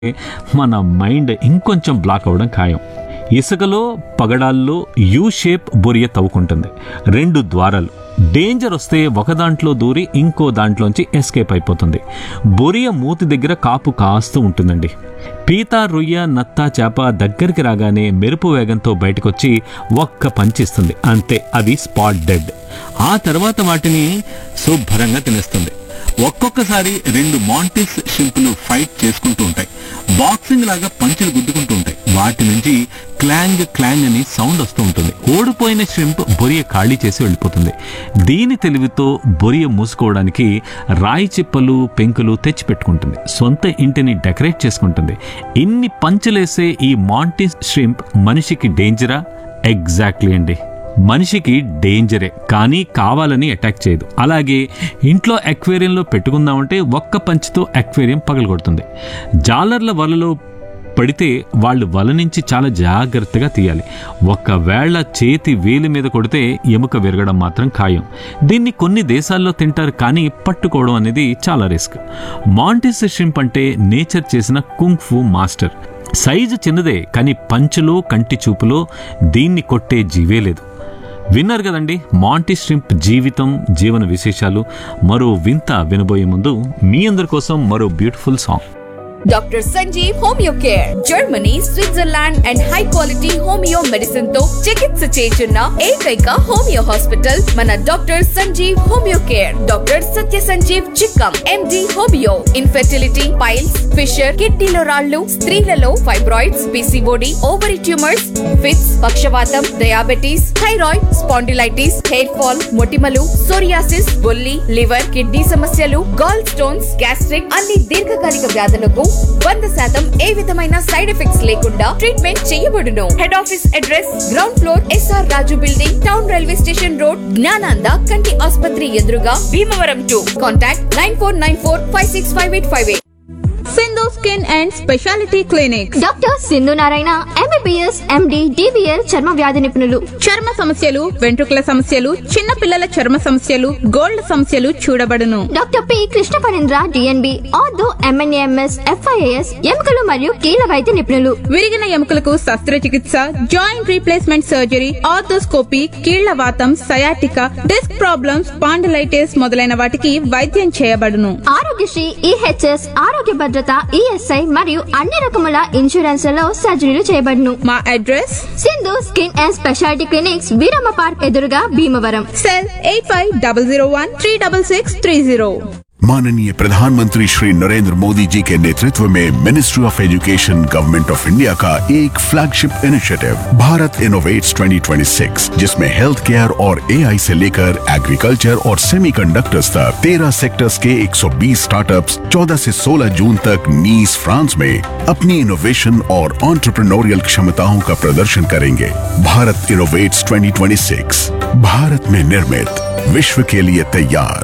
మన మైండ్ ఇంకొంచెం బ్లాక్ అవ్వడం ఖాయం ఇసుకలో పగడాల్లో యూ షేప్ బొరియ తవ్వుకుంటుంది రెండు ద్వారాలు డేంజర్ వస్తే ఒక దాంట్లో దూరి ఇంకో దాంట్లోంచి ఎస్కేప్ అయిపోతుంది బొరియ మూతి దగ్గర కాపు కాస్తూ ఉంటుందండి పీత రొయ్య నత్త చేప దగ్గరికి రాగానే మెరుపు వేగంతో బయటకొచ్చి ఒక్క పంచిస్తుంది అంతే అవి స్పాట్ డెడ్ ఆ తర్వాత వాటిని శుభ్రంగా తినేస్తుంది ఒక్కొక్కసారి రెండు మాంటిస్ షింపులు ఫైట్ చేసుకుంటూ ఉంటాయి బాక్సింగ్ లాగా పంచులు గుద్దుకుంటూ ఉంటాయి వాటి నుంచి క్లాంగ్ క్లాంగ్ అని సౌండ్ వస్తూ ఉంటుంది ఓడిపోయిన షింప్ బొరియ ఖాళీ చేసి వెళ్ళిపోతుంది దీని తెలివితో బొరియ మూసుకోవడానికి రాయి చిప్పలు పెంకులు తెచ్చి పెట్టుకుంటుంది సొంత ఇంటిని డెకరేట్ చేసుకుంటుంది ఇన్ని పంచులేసే ఈ మాంటిస్ షింప్ మనిషికి డేంజరా ఎగ్జాక్ట్లీ అండి మనిషికి డేంజరే కానీ కావాలని అటాక్ చేయదు అలాగే ఇంట్లో అక్వేరియంలో పెట్టుకుందామంటే ఒక్క పంచితో అక్వేరియం పగలగొడుతుంది జాలర్ల వలలో పడితే వాళ్ళు వల నుంచి చాలా జాగ్రత్తగా తీయాలి ఒకవేళ చేతి వేలి మీద కొడితే ఎముక విరగడం మాత్రం ఖాయం దీన్ని కొన్ని దేశాల్లో తింటారు కానీ పట్టుకోవడం అనేది చాలా రిస్క్ మాంటిస్ షింప్ అంటే నేచర్ చేసిన కుంగ్ ఫు మాస్టర్ సైజు చిన్నదే కానీ పంచులో కంటి చూపులో దీన్ని కొట్టే జీవే లేదు విన్నారు కదండి మాంటీ స్ట్రింప్ జీవితం జీవన విశేషాలు మరో వింత వినబోయే ముందు మీ అందరి కోసం మరో beautiful song doctor Sanjeev homeo care Germany Switzerland and high quality homeo medicine తో చికిత్స చేయుచున్న ఏకైక హోమియో హాస్పిటల్ మన doctor Sanjeev homeo care doctor Satya Sanjeev Chikkam MD homeo infertility piles fissure కిడ్నీలో రాళ్లు స్త్రీలలో fibroids PCOD ovary tumours fits పక్షవాతం diabetes thyroid spondylitis hair fall మొటిమలు సోరియాసిస్ బొల్లి లివర్ కిడ్నీ సమస్యలు గాల్ స్టోన్స్ గ్యాస్ట్రిక్ అన్ని దీర్ఘకాలిక వ్యాధులకు వంద శాతం ఏ విధమైన సైడ్ ఎఫెక్ట్స్ లేకుండా ట్రీట్మెంట్ చేయబడును head office address ground floor SR Raju building town railway station road Gnananda కంటి ఆసుపత్రి ఎదురుగా Bhimavaram to contact nine four nine four five six five eight five eight Sindhu skin and speciality clinic doctor Sindhu Narayana MBBS MD DBL చర్మ వ్యాధి నిపుణులు చర్మ సమస్యలు వెంట్రుకల సమస్యలు చిన్న పిల్లల చర్మ సమస్యలు గోల్డ్ సమస్యలు చూడబడును doctor P Krishna Parendra DNB ortho MNAMS FIAS ఎముకలు మరియు కీళ్ళ వైద్య నిపుణులు విరిగిన ఎముకలకు శస్త్రచికిత్స జాయింట్ రీప్లేస్మెంట్ సర్జరీ ఆర్థోస్కోపీ కీళ్ల వాతం సయాటిక డిస్క్ ప్రాబ్లమ్స్ పాండలైటిస్ మొదలైన వాటికి వైద్యం చేయబడును ఆరోగ్యశ్రీ ఈహెచ్ఎస్ ఆరోగ్య భద్రత ఈఎస్ఐ మరియు అన్ని రకముల ఇన్సూరెన్స్లలో సర్జరీలు చేయబడును మా address Sindhu skin and speciality clinics Veeramma park ఎదురుగా Bhimavaram cell eight five double zero one three double six three zero माननीय प्रधानमंत्री श्री नरेंद्र मोदी जी के नेतृत्व में ministry of education government of India का एक फ्लैगशिप इनिशिएटिव भारत इनोवेट्स 2026 जिसमें हेल्थ केयर और एआई से लेकर एग्रीकल्चर और सेमीकंडक्टर्स तक 13 सेक्टर्स के 120 स्टार्टअप्स 14 से 16 जून तक नीस फ्रांस में अपनी इनोवेशन और ऑन्टरप्रनोरियल क्षमताओं का प्रदर्शन करेंगे भारत इनोवेट्स 2026 भारत में निर्मित विश्व के लिए तैयार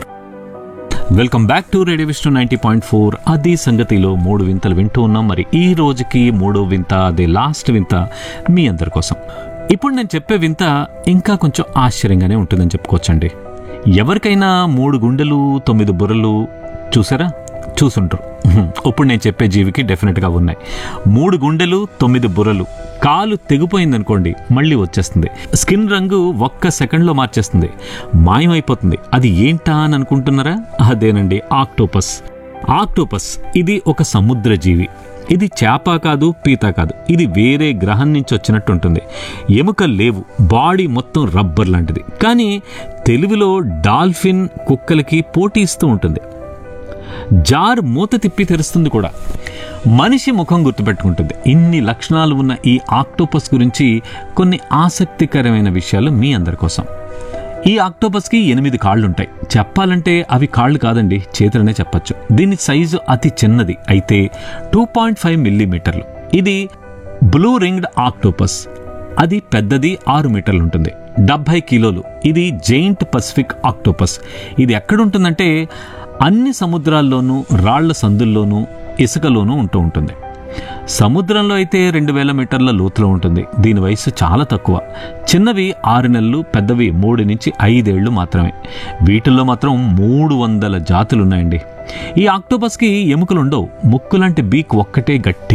welcome back to radio Vishnu ninety point four అది సంగతిలో మూడు వింతలు వింటూ ఉన్నాం మరి ఈ రోజుకి మూడో వింత అదే లాస్ట్ వింత మీ అందరి కోసం ఇప్పుడు నేను చెప్పే వింత ఇంకా కొంచెం ఆశ్చర్యంగానే ఉంటుందని చెప్పుకోవచ్చండి ఎవరికైనా మూడు గుండెలు తొమ్మిది బుర్రలు చూసారా చూసుంటారు హ్మ్. ఇప్పుడు నేను చెప్పే జీవికి డెఫినెట్గా ఉన్నాయి మూడు గుండెలు తొమ్మిది బుర్రలు కాలు తెగిపోయిందనుకోండి మళ్ళీ వచ్చేస్తుంది స్కిన్ రంగు ఒక్క సెకండ్లో మార్చేస్తుంది మాయమైపోతుంది అది ఏంటా అని అనుకుంటున్నారా అదేనండి ఆక్టోపస్ ఆక్టోపస్ ఇది ఒక సముద్ర జీవి ఇది చేప కాదు పీత కాదు ఇది వేరే గ్రహం నుంచి వచ్చినట్టు ఉంటుంది ఎముకలు లేవు బాడీ మొత్తం రబ్బర్ లాంటిది కానీ తెలివిలో డాల్ఫిన్ కుక్కలకి పోటీ ఇస్తూ ఉంటుంది జార్ మూత తిప్పి తెరుస్తుంది కూడా మనిషి ముఖం గుర్తుపెట్టుకుంటుంది ఇన్ని లక్షణాలు ఉన్న ఈ ఆక్టోపస్ గురించి కొన్ని ఆసక్తికరమైన విషయాలు మీ అందరి కోసం ఈ ఆక్టోపస్కి ఎనిమిది కాళ్ళుంటాయి చెప్పాలంటే అవి కాళ్ళు కాదండి చేతులనే చెప్పచ్చు దీని సైజు అతి చిన్నది అయితే టూ పాయింట్ ఫైవ్ మిల్లీమీటర్లు ఇది బ్లూ రింగ్డ్ ఆక్టోపస్ అది పెద్దది ఆరు మీటర్లు ఉంటుంది డెబ్భై కిలోలు ఇది జైంట్ పసిఫిక్ ఆక్టోపస్ ఇది ఎక్కడుంటుందంటే అన్ని సముద్రాల్లోనూ రాళ్ల సందుల్లోనూ ఇసుకలోనూ ఉంటూ ఉంటుంది సముద్రంలో అయితే రెండు వేల మీటర్ల లోతులో ఉంటుంది దీని వయసు చాలా తక్కువ చిన్నవి ఆరు నెలలు పెద్దవి మూడు నుంచి ఐదేళ్లు మాత్రమే వీటిల్లో మాత్రం మూడు వందల జాతులు ఉన్నాయండి ఈ ఆక్టోపస్కి ఎముకలు ఉండవు ముక్కు లాంటి బీక్ ఒక్కటే గట్టి